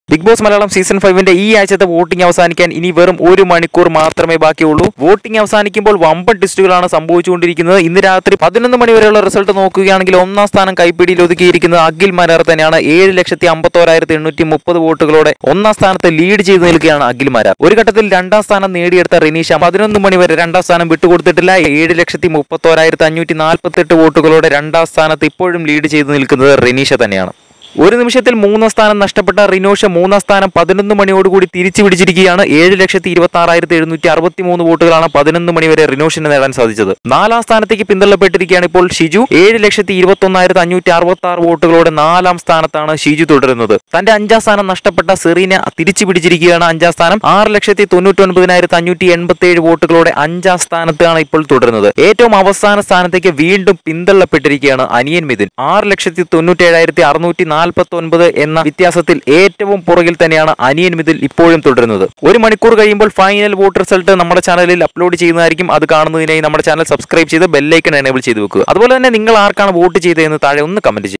big Boss Malayalam season ഫൈവിന്റെ ഈ ആഴ്ചത്തെ വോട്ടിംഗ് അവസാനിക്കാൻ ഇനി വെറും ഒരു മണിക്കൂർ മാത്രമേ ബാക്കിയുള്ളൂ വോട്ടിംഗ് അവസാനിക്കുമ്പോൾ വമ്പൻ ടെസ്റ്റുകളാണ് സംഭവിച്ചുകൊണ്ടിരിക്കുന്നത് ഇന്ന് രാത്രി പതിനൊന്ന് മണി വരെയുള്ള റിസൾട്ട് നോക്കുകയാണെങ്കിൽ ഒന്നാം സ്ഥാനം കൈപ്പിടിയിൽ ഒതുക്കിയിരിക്കുന്നത് അഖിൽ മരാർ തന്നെയാണ് ഏഴ് ലക്ഷത്തി അമ്പത്തോരായിരത്തി എണ്ണൂറ്റി മുപ്പത് വോട്ടുകളോടെ ഒന്നാം സ്ഥാനത്ത് ലീഡ് ചെയ്ത് നിൽക്കുകയാണ് അഖിൽ മരാർ ഒരു ഘട്ടത്തിൽ രണ്ടാം സ്ഥാനം നേടിയെടുത്ത റിനീഷ പതിനൊന്ന് മണി വരെ രണ്ടാം സ്ഥാനം വിട്ടുകൊടുത്തിട്ടില്ല ഏഴ് ലക്ഷത്തി മുപ്പത്തോരായിരത്തി അഞ്ഞൂറ്റി നാൽപ്പത്തെട്ട് വോട്ടുകളോടെ രണ്ടാം സ്ഥാനത്ത് ഇപ്പോഴും ലീഡ് ചെയ്ത് നിൽക്കുന്നത് റിനീഷ തന്നെയാണ് ഒരു നിമിഷത്തിൽ മൂന്നാം സ്ഥാനം നഷ്ടപ്പെട്ട റിനോഷ മൂന്നാം സ്ഥാനം പതിനൊന്ന് മണിയോടുകൂടി തിരിച്ചു പിടിച്ചിരിക്കുകയാണ് ഏഴ് ലക്ഷത്തി ഇരുപത്തി ആറായിരത്തി എഴുന്നൂറ്റി അറുപത്തി മൂന്ന് വോട്ടുകളാണ് പതിനൊന്ന് മണി വരെ റിനോഷിന് നേടാൻ സാധിച്ചത് നാലാം സ്ഥാനത്തേക്ക് പിന്തള്ളപ്പെട്ടിരിക്കുകയാണ് ഇപ്പോൾ ഷിജു ഏഴ് ലക്ഷത്തി ഇരുപത്തി ഒന്നായിരത്തി അഞ്ഞൂറ്റി അറുപത്തി ആറ് വോട്ടുകളോടെ നാലാം സ്ഥാനത്താണ് ഷിജു തുടരുന്നത് തന്റെ അഞ്ചാം സ്ഥാനം നഷ്ടപ്പെട്ട സെറീന തിരിച്ചു പിടിച്ചിരിക്കുകയാണ് അഞ്ചാം സ്ഥാനം ആറ് ലക്ഷത്തി തൊണ്ണൂറ്റി ഒൻപതിനായിരത്തി അഞ്ഞൂറ്റി എൺപത്തി ഏഴ് വോട്ടുകളോടെ അഞ്ചാം സ്ഥാനത്താണ് ഇപ്പോൾ തുടരുന്നത് ഏറ്റവും അവസാന സ്ഥാനത്തേക്ക് വീണ്ടും പിന്തള്ളപ്പെട്ടിരിക്കുകയാണ് അനിയൻ മിഥുൻ ആറ് ലക്ഷത്തി തൊണ്ണൂറ്റി ഏഴായിരത്തി അറുന്നൂറ്റി നാൽപ്പത്തി ഒൻപത് എന്ന വ്യത്യാസത്തിൽ ഏറ്റവും പുറകിൽ തന്നെയാണ് അനിയൻ മിഥുൻ ഇപ്പോഴും തുടരുന്നത് ഒരു മണിക്കൂർ കഴിയുമ്പോൾ ഫൈനൽ വോട്ട് റിസൾട്ട് നമ്മുടെ ചാനലിൽ അപ്ലോഡ് ചെയ്യുന്നതായിരിക്കും അത് കാണുന്നതിനായി നമ്മുടെ ചാനൽ സബ്സ്ക്രൈബ് ചെയ്ത് ബെല്ലൈക്കൺ എനേബിൾ ചെയ്ത് വെക്കുക അതുപോലെ തന്നെ നിങ്ങൾ ആർക്കാണ് വോട്ട് ചെയ്തതെന്ന് താഴെ ഒന്ന് കമന്റ് ചെയ്യുക